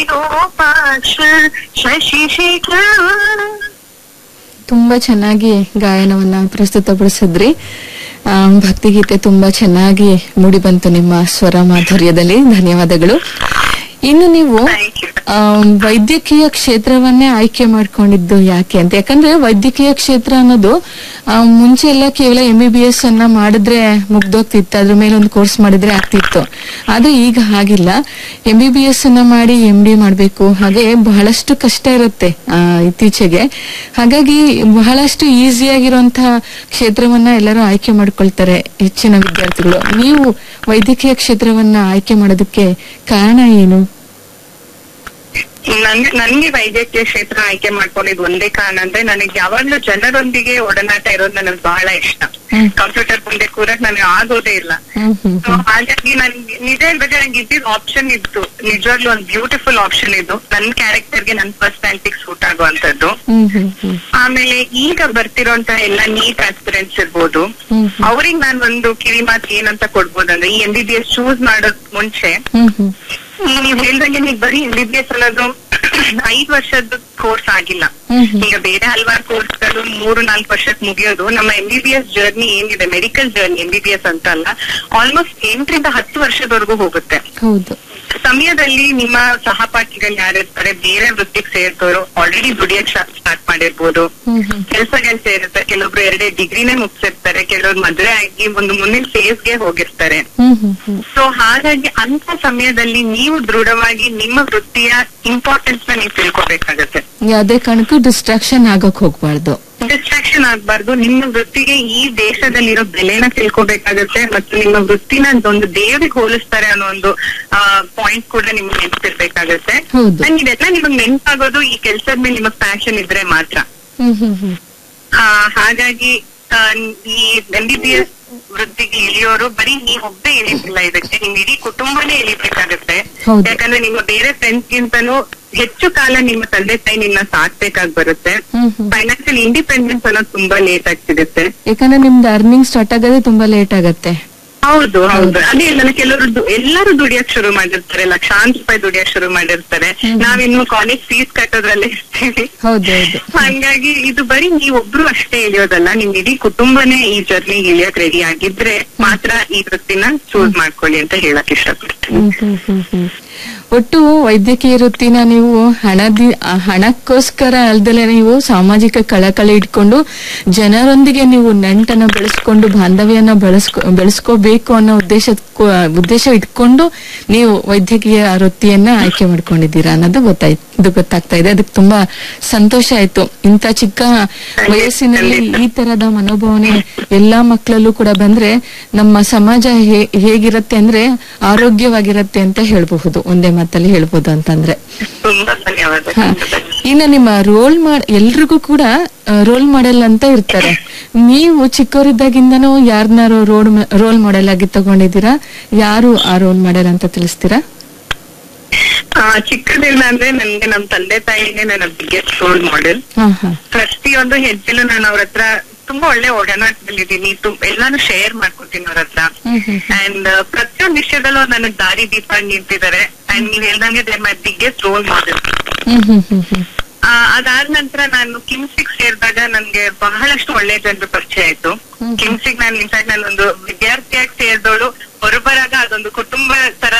ವಿರೂಪಾಕ್ಷ ಶಶಿಶೇಖರ ತುಂಬಾ ಚೆನ್ನಾಗಿ ಗಾಯನವನ್ನ ಪ್ರಸ್ತುತಪಡಿಸಿದ್ರಿ ಆ, ಭಕ್ತಿಗೀತೆ ತುಂಬಾ ಚೆನ್ನಾಗಿ ಮೂಡಿ ಬಂತು ನಿಮ್ಮ ಸ್ವರ ಮಾಧುರ್ಯದಲ್ಲಿ ಧನ್ಯವಾದಗಳು ಇನ್ನು ನೀವು Thank you. ಆ, ವೈದ್ಯಕೀಯ ಕ್ಷೇತ್ರವನ್ನೇ ಆಯ್ಕೆ ಮಾಡ್ಕೊಂಡಿದ್ದು ಯಾಕೆ ಅಂತ ಯಾಕಂದ್ರೆ ವೈದ್ಯಕೀಯ ಕ್ಷೇತ್ರ ಅನ್ನೋದು ಆ, ಮುಂಚೆ ಎಲ್ಲ ಕೇವಲ ಎಂ ಬಿ ಬಿ ಎಸ್ ಅನ್ನ ಮಾಡಿದ್ರೆ ಮುಗ್ದೋಗ್ತಿತ್ತು ಅದ್ರ ಮೇಲೆ ಒಂದು ಕೋರ್ಸ್ ಮಾಡಿದ್ರೆ ಆಗ್ತಿತ್ತು ಆದ್ರೆ ಈಗ ಹಾಗಿಲ್ಲ ಎಂ ಬಿ ಬಿ ಎಸ್ ಅನ್ನ ಮಾಡಿ ಎಂ ಡಿ ಮಾಡ್ಬೇಕು ಹಾಗೆ ಬಹಳಷ್ಟು ಕಷ್ಟ ಇರುತ್ತೆ ಆ, ಇತ್ತೀಚೆಗೆ ಹಾಗಾಗಿ ಬಹಳಷ್ಟು ಈಸಿಯಾಗಿರುವಂತಹ ಕ್ಷೇತ್ರವನ್ನ ಎಲ್ಲರೂ ಆಯ್ಕೆ ಮಾಡ್ಕೊಳ್ತಾರೆ ಹೆಚ್ಚಿನ ವಿದ್ಯಾರ್ಥಿಗಳು ನೀವು ವೈದ್ಯಕೀಯ ಕ್ಷೇತ್ರವನ್ನ ಆಯ್ಕೆ ಮಾಡೋದಕ್ಕೆ ಕಾರಣ ಏನು ನನ್ಗೆ ನನ್ಗೆ ವೈದ್ಯಕೀಯ ಕ್ಷೇತ್ರ ಆಯ್ಕೆ ಮಾಡ್ಕೊಂಡಿದ್ ಒಂದೇ ಕಾರಣ ಅಂದ್ರೆ ನನಗೆ ಯಾವಾಗ್ಲೂ ಜನರೊಂದಿಗೆ ಒಡನಾಟ ಇರೋದು ನನಗೆ ಬಹಳ ಇಷ್ಟ ಹ್ಮ್. ಕಂಪ್ಯೂಟರ್ ಮುಂದೆ ಕೂರಕ್ ನನಗೆ ಆಗೋದೇ ಇಲ್ಲ ಹ್ಮ್ ಹ್ಮ್ So, ಹಾಗಾಗಿ ನನ್ಗೆ ನಿಜ ಹೇಳ್ಬೇಕು ನಂಗೆ ಇದ್ದಿದ್ ಆಪ್ಷನ್ ಇತ್ತು ನಿಜವಾಗ್ಲೂ ಒಂದು ಬ್ಯೂಟಿಫುಲ್ ಆಪ್ಷನ್ ಇದು ನನ್ ಕ್ಯಾರೆಕ್ಟರ್ಗೆ ನನ್ ಪರ್ಸನಾಲಿಟಿಗೆ ಸೂಟ್ ಆಗುವಂತದ್ದು ಹ್ಮ್ ಹ್ಮ್ ಹ್ಮ್ ಆಮೇಲೆ ಈಗ ಬರ್ತಿರೋಂತ ಎಲ್ಲ ನೀಟ್ ಆಸ್ಪಿರೆಂಟ್ಸ್ ಇರ್ಬೋದು ಹ್ಮ್ ಹ್ಮ್ ಅವ್ರಿಗೆ ನಾನು ಒಂದು ಕಿವಿ ಮಾತು ಏನಂತ ಕೊಡ್ಬೋದಂದ್ರೆ ಈ M B B S choose ಮಾಡೋದ್ ಮುಂಚೆ ಹ್ಮ್ ಹ್ಮ್ ಈ ನೀವ್ ಹೇಳ್ದಂಗೆ ನೀವು ಬರೀ ಎಂ ಬಿ ಬಿ ಎಸ್ ಅನ್ನೋದು ಐದ್ ವರ್ಷದ ಕೋರ್ಸ್ ಆಗಿಲ್ಲ ಹ್ಮ್ ಹ್ಮ್ ಈಗ ಬೇರೆ ಹಲವಾರು ಕೋರ್ಸ್ಗಳು ಮೂರು ನಾಲ್ಕು ವರ್ಷಕ್ಕೆ ಮುಗಿಯೋದು ನಮ್ಮ M B B S journey ಏನಿದೆ medical journey M B B S ಅಂತ ಅಲ್ಲ ಆಲ್ಮೋಸ್ಟ್ ಎಂಟರಿಂದ ಹತ್ತು ವರ್ಷದವರೆಗೂ ಹೋಗುತ್ತೆ ಹೌದು ಸಮಯದಲ್ಲಿ ನಿಮ್ಮ ಸಹಪಾಠಿಗಳು ಯಾರಿರ್ತಾರೆ ಬೇರೆ ವೃತ್ತಿಗೆ ಸೇರ್ತವರು ಆಲ್ರೆಡಿ ದುಡಿಯಕ್ ಸ್ಟಾರ್ಟ್ ಮಾಡಿರ್ಬೋದು ಹ್ಮ್ ಹ್ಮ್ ಕೆಲಸಗಳು ಸೇರುತ್ತೆ ಕೆಲವೊಬ್ರು ಎರಡೇ ಡಿಗ್ರಿನೇ ಮುಗಿಸಿರ್ತಾರೆ ಕೆಲವ್ರು ಮದುವೆ ಆಗಿ ಒಂದು ಮುಂದಿನ ಫೇಸ್ಗೆ ಹೋಗಿರ್ತಾರೆ ಹ್ಮ್ ಹ್ಮ್ ಹ್ಮ್ ಸೊ ಹಾಗಾಗಿ ಅಂತ ಸಮಯದಲ್ಲಿ ನೀವು ದೃಢವಾಗಿ ನಿಮ್ಮ ವೃತ್ತಿಯ ಇಂಪಾರ್ಟೆನ್ಸ್ ನ ನೀವು ತಿಳ್ಕೊಬೇಕಾಗತ್ತೆ ಯಾವುದೇ ಕಾರಣಕ್ಕೂ ಡಿಸ್ಟ್ರಾಕ್ಷನ್ ಆಗಕ್ ಹೋಗ್ಬಾರ್ದು ಡಿಸ್ಟ್ರಾಕ್ಷನ್ ಆಗ್ಬಾರ್ದು ನಿಮ್ಮ ವೃತ್ತಿಗೆ ಈ ದೇಶದಲ್ಲಿರೋ ಬೆಲೆನ ತಿಳ್ಕೊಬೇಕಾಗತ್ತೆ ಮತ್ತು ನಿಮ್ಮ ವೃತ್ತಿನ ಒಂದು ದೇವರಿಗೆ ಹೋಲಿಸ್ತಾರೆ ಅನ್ನೋ ಒಂದು ಪಾಯಿಂಟ್ ಕೂಡ ನಿಮ್ಗೆ ನೆನಪಿರ್ಬೇಕಾಗತ್ತೆ ಹೌದು. And ಇದೆಲ್ಲ ನಿಮಗ್ ನೆನಪಾಗೋದು ಈ ಕೆಲ್ಸದ ಮೇಲೆ ನಿಮಗ್ ಪ್ಯಾಷನ್ ಇದ್ರೆ ಮಾತ್ರ ಹ್ಮ್ ಹ್ಮ್ ಹ್ಮ್ ಆ, ಹಾಗಾಗಿ ಆ, ಈ ಎಂ ಬಿ ಬಿ ಎಸ್ ವೃತ್ತಿಗೆ ಇಳಿಯೋರು ಬರೀ ನೀವ್ ಒಬ್ಬೇ ಇಳಿತಿಲ್ಲ ಇದಕ್ಕೆ ನಿಮ್ ಇಡೀ ಕುಟುಂಬನೇ ಇಳಿಬೇಕಾಗತ್ತೆ ಹೌದು. ಯಾಕಂದ್ರೆ ನಿಮ್ಮ ಬೇರೆ ಫ್ರೆಂಡ್ಸ್ ಗಿಂತನೂ ಹೆಚ್ಚು ಕಾಲ ನಿಮ್ಮ ತಂದೆ ತಾಯಿ ನಿನ್ನ ಸಾಕ್ಬೇಕಾಗಿ ಬರುತ್ತೆ ಹ್ಮ್ ಹ್ಮ್ ಫೈನಾನ್ಷಿಯಲ್ ಇಂಡಿಪೆಂಡೆನ್ಸ್ ಅನ್ನೋದು ತುಂಬಾ ಲೇಟ್ ಆಗಿ ಸಿಗುತ್ತೆ ಯಾಕಂದ್ರೆ ನಿಮ್ದು ಅರ್ನಿಂಗ್ ಸ್ಟಾರ್ಟ್ ಆಗೋದೇ ತುಂಬಾ ಲೇಟ್ ಆಗತ್ತೆ ಹೌದು ಹೌದು ಅದೇ ಇಲ್ಲ ಕೆಲವರು ದು- ಎಲ್ಲರೂ ದುಡಿಯಕ್ ಶುರು ಮಾಡಿರ್ತಾರೆ ಲಕ್ಷಾಂತರ ರೂಪಾಯಿ ದುಡಿಯಕ್ ಶುರು ಮಾಡಿರ್ತಾರೆ ಹ್ಮ್. ನಾವಿನ್ನು ಕಾಲೇಜ್ ಫೀಸ್ ಕಟ್ಟೋದ್ರಲ್ಲೇ ಇರ್ತೀವಿ ಹೌದು ಹೌದು ಹಂಗಾಗಿ ಇದು ಬರೀ ನೀವೊಬ್ರು ಅಷ್ಟೇ ಇಳಿಯೋದಲ್ಲ ನಿಮ್ ಇಡೀ ಕುಟುಂಬನೇ ಈ ಜರ್ನಿಗೆ ಇಳಿಯಕ್ ರೆಡಿ ಆಗಿದ್ರೆ ಮಾತ್ರ ಈ ವೃತ್ತಿನ ಚೂಸ್ ಮಾಡ್ಕೊಳ್ಳಿ ಅಂತ ಹೇಳಕ್ ಇಷ್ಟಪಡ್ತೀನಿ ಹ್ಮ್ ಹ್ಮ್ ಹ್ಮ್ ಹ್ಮ್. ಒಟ್ಟು ವೈದ್ಯಕೀಯ ವೃತ್ತಿನ ನೀವು ಹಣದಿ ಆ ಹಣಕ್ಕೋಸ್ಕರ ಅಲ್ದಲೆ ನೀವು ಸಾಮಾಜಿಕ ಕಳಕಳಿ ಇಟ್ಕೊಂಡು ಜನರೊಂದಿಗೆ ನೀವು ನಂಟನ್ನ ಬೆಳೆಸ್ಕೊಂಡು ಬಾಂಧವ್ಯನ ಬೆಳೆಸ್ಕೊ ಬೆಳೆಸ್ಕೋಬೇಕು ಅನ್ನೋ ಉದ್ದೇಶ ಉದ್ದೇಶ ಇಟ್ಕೊಂಡು ನೀವು ವೈದ್ಯಕೀಯ ವೃತ್ತಿಯನ್ನ ಆಯ್ಕೆ ಮಾಡ್ಕೊಂಡಿದ್ದೀರಾ ಅನ್ನೋದು ಗೊತ್ತಾಯ್ತು ಇದು ಗೊತ್ತಾಗ್ತಾ ಇದೆ ಅದಕ್ಕೆ ತುಂಬಾ ಸಂತೋಷ ಆಯ್ತು ಇಂಥ ಚಿಕ್ಕ ವಯಸ್ಸಿನಲ್ಲಿ ಈ ತರದ ಮನೋಭಾವನೆ ಎಲ್ಲಾ ಮಕ್ಕಳಲ್ಲೂ ಕೂಡ ಬಂದ್ರೆ ನಮ್ಮ ಸಮಾಜ ಹೇ- ಹೇಗಿರತ್ತೆ ಅಂದ್ರೆ ಆರೋಗ್ಯವಾಗಿರತ್ತೆ ಅಂತ ಹೇಳ್ಬಹುದು ಒಂದೇ ಮಾತಲ್ಲಿ ಹೇಳ್ಬೋದು ಅಂತಂದ್ರೆ ತುಂಬಾ ಧನ್ಯವಾದ ಹ. ಇನ್ನು ನಿಮ್ಮ ರೋಲ್ ಮಾಡ್ ಎಲ್ರಿಗೂ ಕೂಡ ರೋಲ್ ಮಾಡೆಲ್ ಅಂತ ಇರ್ತಾರೆ ನೀವು ಚಿಕ್ಕವರಿದ್ದಾಗಿಂದನೂ ಯಾರನ್ನಾರು ರೋಡ್ ರೋಲ್ ಮಾಡೆಲ್ ಆಗಿ ತಗೊಂಡಿದ್ದೀರಾ ಯಾರು ಆ ರೋಲ್ ಮಾಡೆಲ್ ಅಂತ ತಿಳಿಸ್ತೀರಾ ಆ, ಚಿಕ್ಕದಿಲ್ಲ ಅಂದ್ರೆ ನನ್ಗೆ ನಮ್ ತಂದೆ ತಾಯಿನೇ ನನ್ನ ಬಿಗ್ಗೆಸ್ಟ್ ರೋಲ್ ಮಾಡೆಲ್ ಹಾ ಹಾ ಪ್ರತಿಯೊಂದು ಹೆಜ್ಜೆಲು ನಾನು ಅವ್ರ ಹತ್ರ ತುಂಬಾ ಒಳ್ಳೆ ಒಡನಾಟದಲ್ಲಿದ್ದೀನಿ ತುಂಬ ಎಲ್ಲಾನು ಶೇರ್ ಮಾಡ್ಕೊತೀನಿ ಅವ್ರ ಹತ್ರ ಹ್ಮ್ ಹ್ಮ್ ಅಂಡ್ ಪ್ರತಿಯೊಂದು ವಿಷಯದಲ್ಲೂ ಅವ್ರು ನನಗ್ ದಾರಿ ದೀಪ ಆಗಿ ನಿಂತಿದ್ದಾರೆ ಅಂಡ್ ನೀವ್ ಹೇಳ್ದಂಗೆ they my biggest role model ಹ್ಮ್ ಹ್ಮ್ ಹ್ಮ್ ಹ್ಮ್ ಅದಾದ ನಂತರ ನಾನು ಕಿಮ್ಸಿಗ್ ಸೇರಿದಾಗ ನನ್ಗೆ ಬಹಳಷ್ಟು ಒಳ್ಳೆ ಜನರು ಪರಿಚಯ ಆಯ್ತು ಹ್ಮ್. ಕಿಮ್ಸಿಗ್ ನಾನು ಇನ್ಫ್ಯಾಕ್ಟ್ ನಾನು ಒಂದು ವಿದ್ಯಾರ್ಥಿಯಾಗಿ ಸೇರಿದವಳು ಹೊರಬರಾಗ ಅದೊಂದು ಕುಟುಂಬ ತರ